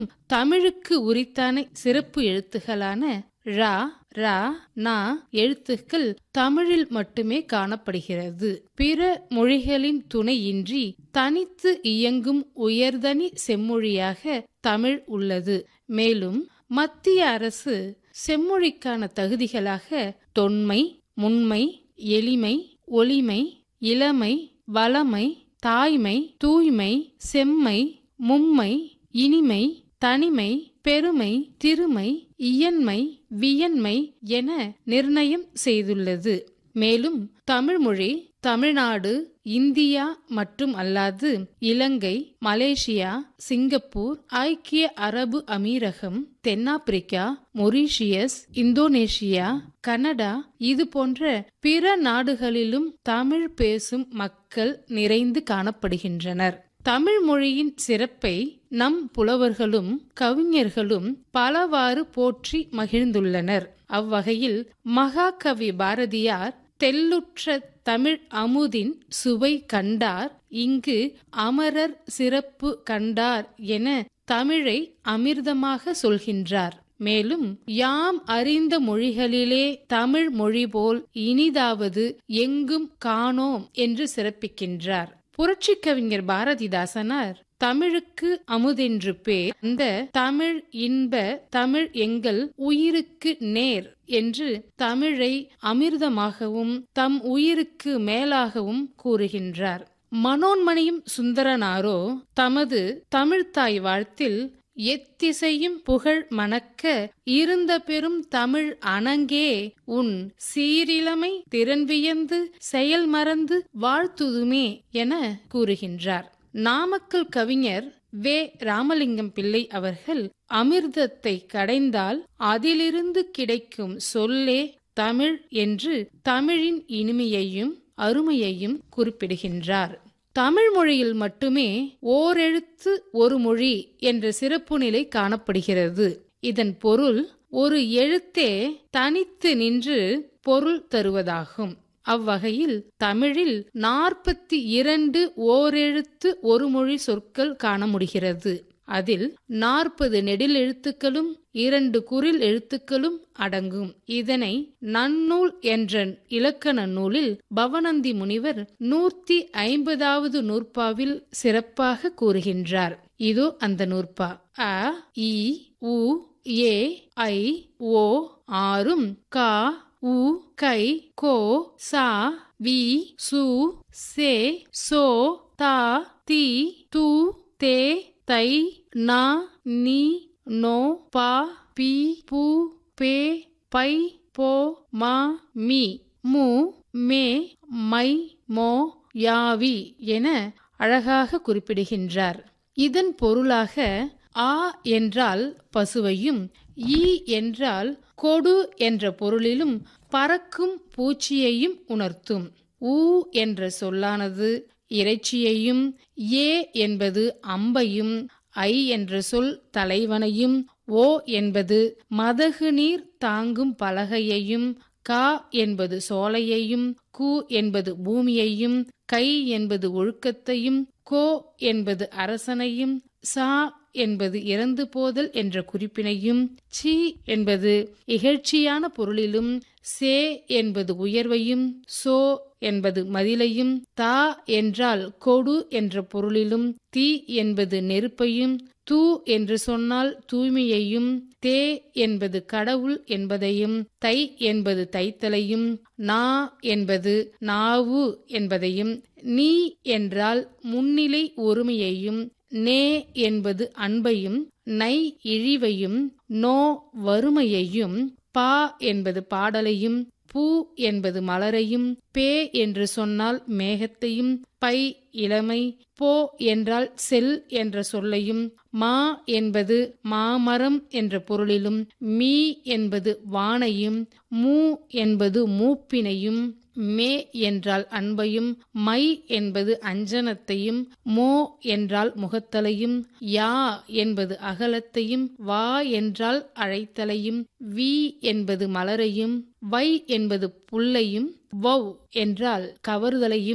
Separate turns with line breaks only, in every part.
தமிழுக்கு உரித்தான சிறப்பு எழுத்துகளான ழ ரா நா எழுத்துக்கள் தமிழில் மட்டுமே காணப்படுகிறது பிற மொழிகளின் துணையின்றி தனித்து இயங்கும் உயர்தனி செம்மொழியாக தமிழ் உள்ளது மேலும் மத்திய அரசு செம்மொழிக்கான தகுதிகளாக தொன்மை முன்மை எளிமை ஒளிமை இளமை வளமை தாய்மை தூய்மை செம்மை மும்மை இனிமை தனிமை பெருமை திருமை இயன்மை வியன்மை என நிர்ணயம் செய்துள்ளது மேலும் தமிழ்மொழி தமிழ்நாடு இந்தியா மற்றும் அல்லாது இலங்கை மலேசியா சிங்கப்பூர் ஐக்கிய அரபு அமீரகம் தென்னாப்பிரிக்கா மொரீஷியஸ் இந்தோனேஷியா கனடா இது போன்ற பிற நாடுகளிலும் தமிழ் பேசும் மக்கள் நிறைந்து காணப்படுகின்றனர் தமிழ் மொழியின் சிறப்பை நம் புலவர்களும் கவிஞர்களும் பலவாறு போற்றி மகிழ்ந்துள்ளனர் அவ்வகையில் மகாகவி பாரதியார் தெல்லுற்ற தமிழ் அமுதின் சுவை கண்டார் இங்கு அமரர் சிறப்பு கண்டார் என தமிழை அமிர்தமாக சொல்கின்றார் மேலும் யாம் அறிந்த மொழிகளிலே தமிழ் மொழி போல் இனிதாவது எங்கும் காணோம் என்று சிறப்பிக்கின்றார் புரட்சி கவிஞர் பாரதிதாசனார் தமிழுக்கு அமுதென்று பேர் அந்த தமிழ் இன்ப தமிழ் எங்கள் உயிருக்கு நேர் என்று தமிழை அமிர்தமாகவும் தம் உயிருக்கு மேலாகவும் கூறுகின்றார் மனோன்மணியும் சுந்தரனாரோ தமது தமிழ்த்தாய் வாழ்த்தில் எத்திசையும் புகழ் மணக்க இருந்த பெரும் தமிழ் அணங்கே உன் சீரிலமை திறன் வியந்து செயல் மறந்து வாழ்த்துதுமே என கூறுகின்றார் நாமக்கல் கவிஞர் வே ராமலிங்கம் பிள்ளை அவர்கள் அமிர்தத்தை கடைந்தால் அதிலிருந்து கிடைக்கும் சொல்லே தமிழ் என்று தமிழின் இனிமையையும் அருமையையும் குறிப்பிடுகின்றார் தமிழ் மொழியில் மட்டுமே ஓரெழுத்து ஒரு மொழி என்ற சிறப்பு நிலை காணப்படுகிறது இதன் பொருள் ஒரு எழுத்தே தனித்து நின்று பொருள் தருவதாகும் அவ்வகையில் தமிழில் நாற்பத்தி இரண்டு ஓரெழுத்து ஒரு மொழி சொற்கள் காண முடிகிறது அதில் நாற்பது நெடில் எழுத்துக்களும் இரண்டு குரில் எழுத்துக்களும் அடங்கும் இதனை நன்னூல் என்ற இலக்கண நூலில் பவனந்தி முனிவர் நூத்தி ஐம்பதாவது நூற்பாவில் சிறப்பாக கூறுகின்றார் இதோ அந்த நூற்பா அ இ உ ஏ ஐ ஓ ஆறும் கா உ கை கோ சா வி சு சே சோ தா தி து தே தை நா நீ நோ பா பி பு பே பை போ மா மீ மு மே மை மோ யாவி என அழகாக குறிப்பிடுகின்றார் இதன் பொருளாக ஆ என்றால் பசுவையும் ஈ என்றால் கொடு என்ற பொருளிலும் பறக்கும் பூச்சியையும் உணர்த்தும் ஊ என்ற சொல்லானது இறைச்சியையும் ஏ என்பது அம்பையும் ஐ என்ற சொல் தலைவனையும் ஓ என்பது மதகு நீர் தாங்கும் பலகையையும் கா என்பது சோலையையும் கு என்பது பூமியையும் கை என்பது ஒழுக்கத்தையும் கோ என்பது அரசனையும் சா என்பது இறந்து போதல் என்ற குறிப்பினையும் சி என்பது இகழ்ச்சியான பொருளிலும் சே என்பது உயர்வையும் சோ என்பது மதிலையும் தா என்றால் கொடு என்ற பொருளிலும் தீ என்பது நெருப்பையும் தூ என்று சொன்னால் தூய்மையையும் தே என்பது கடவுள் என்பதையும் தை என்பது தைத்தலையும் நா என்பது நாவு என்பதையும் நீ என்றால் முன்னிலை ஒருமையையும் நே என்பது அன்பையும் நை இழிவையும் நோ வறுமையையும் பா என்பது பாடலையும் பூ என்பது மலரையும் பே என்று சொன்னால் மேகத்தையும் பை இளமை போ என்றால் செல் என்ற சொல்லையும் மா என்பது மாமரம் என்ற பொருளிலும் மீ என்பது வானையும் மூ என்பது மூப்பினையும் மே என்றால் அன்பையும் மை என்பது அஞ்சனத்தையும் மோ என்றால் முகத்தலையும் யா என்பது அகலத்தையும் வா என்றால் அழைத்தலையும் வி என்பது மலரையும் வை என்பது புல்லையும் வவ் என்றால் கவறுதலையும்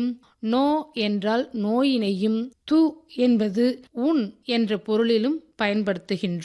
நோ என்றால் நோயினையும் து என்பது உன் என்ற பொருளிலும் பயன்படுத்துகின்றோம்